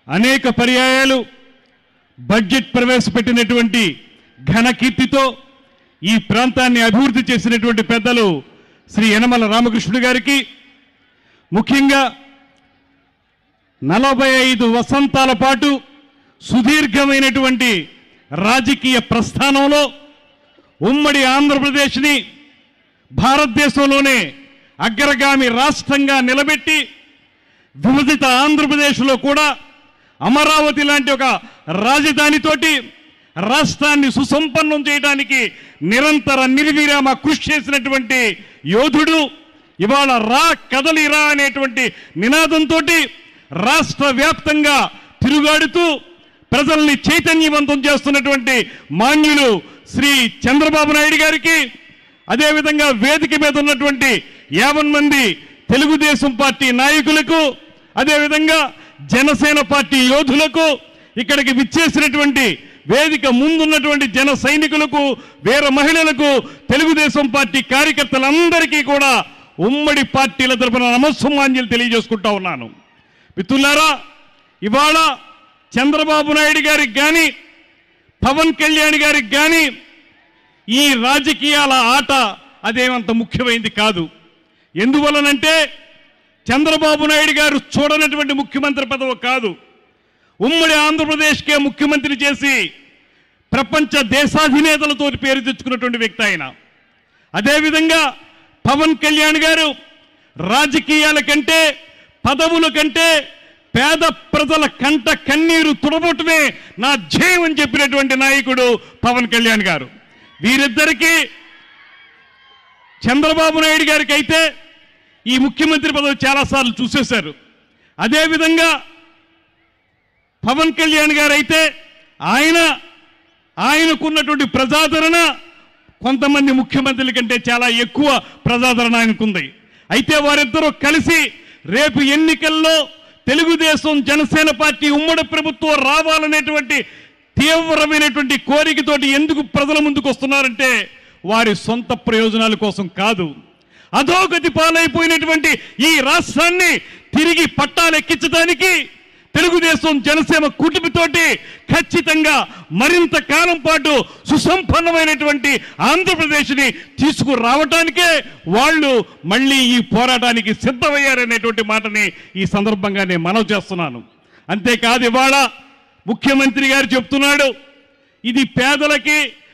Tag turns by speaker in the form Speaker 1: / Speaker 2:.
Speaker 1: అనేక పర్యాయాలు బడ్జెట్ ప్రవేశపెట్టినటువంటి ఘన కీర్తితో ఈ ప్రాంతాన్ని అభివృద్ధి చేసినటువంటి పెద్దలు శ్రీ యనమల రామకృష్ణుడు గారికి ముఖ్యంగా నలభై ఐదు వసంతాల పాటు సుదీర్ఘమైనటువంటి రాజకీయ ప్రస్థానంలో ఉమ్మడి ఆంధ్రప్రదేశ్ని భారతదేశంలోనే అగ్రగామి రాష్ట్రంగా నిలబెట్టి విభజిత ఆంధ్రప్రదేశ్లో కూడా అమరావతి లాంటి ఒక రాజధానితోటి రాష్ట్రాన్ని సుసంపన్నం చేయడానికి నిరంతర నిర్విరామ కృషి చేసినటువంటి యోధుడు ఇవాళ రా కదలిరా అనేటువంటి నినాదంతో రాష్ట్ర వ్యాప్తంగా తిరుగాడుతూ ప్రజల్ని చైతన్యవంతం చేస్తున్నటువంటి మాన్యులు శ్రీ చంద్రబాబు నాయుడు గారికి అదేవిధంగా వేదిక మీద ఉన్నటువంటి యాభై మంది తెలుగుదేశం పార్టీ నాయకులకు అదేవిధంగా జనసేన పార్టీ యోధులకు ఇక్కడికి విచ్చేసినటువంటి వేదిక ముందున్నటువంటి జన సైనికులకు వీర మహిళలకు తెలుగుదేశం పార్టీ కార్యకర్తలందరికీ కూడా ఉమ్మడి పార్టీల తరపున నమస్సుమాంజలు తెలియజేసుకుంటా ఉన్నాను మిత్రులారా ఇవాళ చంద్రబాబు నాయుడు గారికి కానీ పవన్ కళ్యాణ్ గారికి కానీ ఈ రాజకీయాల ఆట అదేమంత ముఖ్యమైంది కాదు ఎందువలనంటే చంద్రబాబు నాయుడు గారు చూడనటువంటి ముఖ్యమంత్రి పదవి కాదు ఉమ్మడి ఆంధ్రప్రదేశ్కే ముఖ్యమంత్రి చేసి ప్రపంచ దేశాధినేతలతో పేరు తెచ్చుకున్నటువంటి వ్యక్తి ఆయన అదేవిధంగా పవన్ కళ్యాణ్ గారు రాజకీయాల కంటే పదవుల కంటే పేద ప్రజల కంట కన్నీరు తుడబొట్టమే నా ధ్యేయం అని చెప్పినటువంటి నాయకుడు పవన్ కళ్యాణ్ గారు వీరిద్దరికీ చంద్రబాబు నాయుడు గారికి అయితే ఈ ముఖ్యమంత్రి పదవి చాలాసార్లు చూసేశారు అదేవిధంగా పవన్ కళ్యాణ్ గారు అయితే ఆయన ఆయనకున్నటువంటి ప్రజాదరణ కొంతమంది ముఖ్యమంత్రుల కంటే చాలా ఎక్కువ ప్రజాదరణ ఆయనకుంది అయితే వారిద్దరూ కలిసి రేపు ఎన్నికల్లో తెలుగుదేశం జనసేన పార్టీ ఉమ్మడి ప్రభుత్వం రావాలనేటువంటి తీవ్రమైనటువంటి కోరికతోటి ఎందుకు ప్రజల ముందుకు వస్తున్నారంటే వారి సొంత ప్రయోజనాల కోసం కాదు అధోగతి పాలైపోయినటువంటి ఈ రాష్ట్రాన్ని తిరిగి పట్టాలెక్కించడానికి తెలుగుదేశం జనసేన కూటమితోటి ఖచ్చితంగా మరింత కాలం పాటు సుసంపన్నమైనటువంటి ఆంధ్రప్రదేశ్ని తీసుకురావటానికే వాళ్ళు మళ్ళీ ఈ పోరాటానికి సిద్ధమయ్యారనేటువంటి మాటని ఈ సందర్భంగా నేను మనవి చేస్తున్నాను అంతేకాదు ఇవాళ ముఖ్యమంత్రి గారు చెప్తున్నాడు ఇది పేదలకి